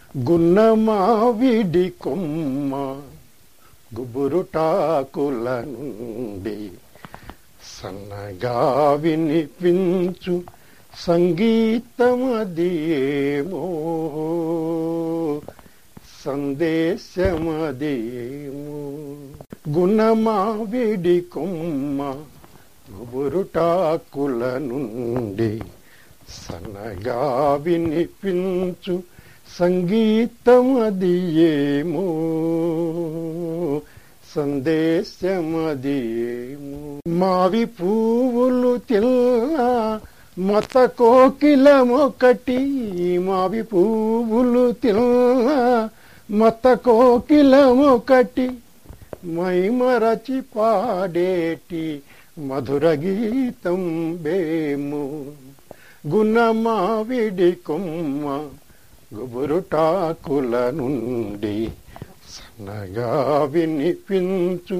గున్నమావిడి కొమ్మ గుబురుటాకుల నుండి సన్నగా వినిపించు సంగీతమదియేమో సందేశమదియేమో గుణమావిడి కొమ్మ గుబురుటాకుల నుండి సన్నగా వినిపించు సంగీతమదియేమో సందేశమదియేమో మావి పువ్వులు తిల్ల మత కోకిలమొకటి మావి పువ్వులు తిల్ల మత కోకిలమొకటి మైమరచి పాడేటి మధుర గీతం బేము గుణమావిడి కొమ్మ గుబురుటాకుల నుండి సన్నగా వినిపించు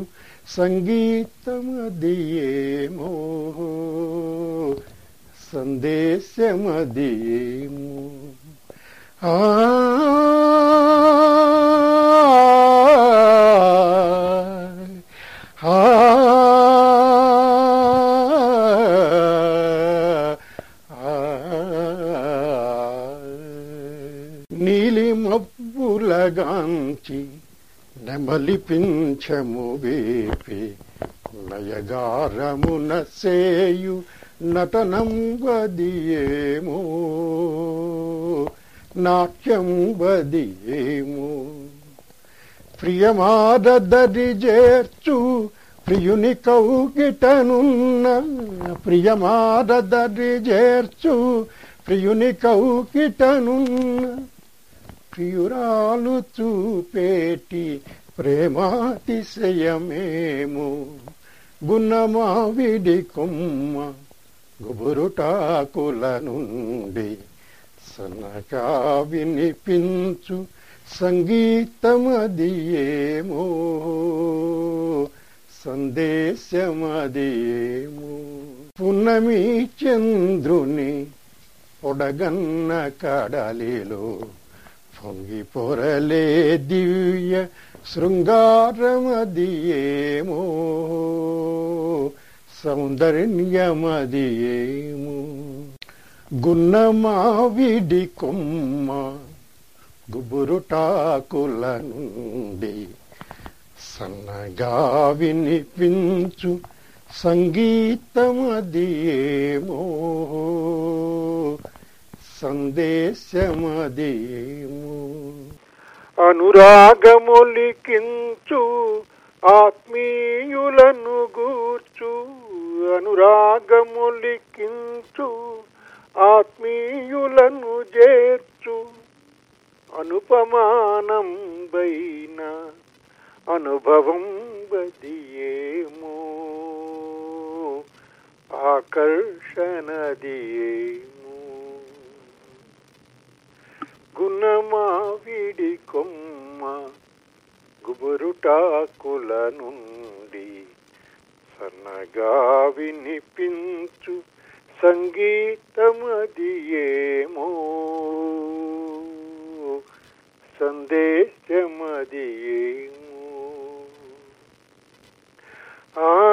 సంగీతమదియేమో సందేశమదియేమో ఆ ఆ నీలి మబ్బులగాంచి నెమలి పింఛము వేపి నయగారమున సేయు నటనం వదియేమో నాట్యం వదియేమో ప్రియమాదరి చేర్చు ప్రియుని కౌకిటనున్న ప్రియమాదరి చేర్చు ప్రియుని కౌకిటనున్న ప్రియురాలు చూపేటి ప్రేమాతిశయమేము గుణమావిడి కొమ్మ గుబురుటాకుల నుండి సనగా వినిపించు సంగీతమదియేమో సందేశమదియేమో పున్నమి చంద్రుని పొడగన్న కడలిలో పొంగి పొరలే దివ్య శృంగారమదియేమో సౌందర్యమదియేమో గున్నమావిడి కొమ్మ గుబురుటాకుల నుండి సన్నగా వినిపించు సంగీతమదియేమో సందేశమదియేమో అనురాగములికించు ఆత్మీయులను గూర్చు అనురాగములికించు ఆత్మీయులను చేర్చు అనుపమానం బైన అనుభవం బదియేమో ఆకర్షణదియేమో గుణమావిడి కొమ్మ గుబురుటాకుల నుండి సన్నగా వినిపించు సంగీతమదియేమో సందేశమదియేమో ఆ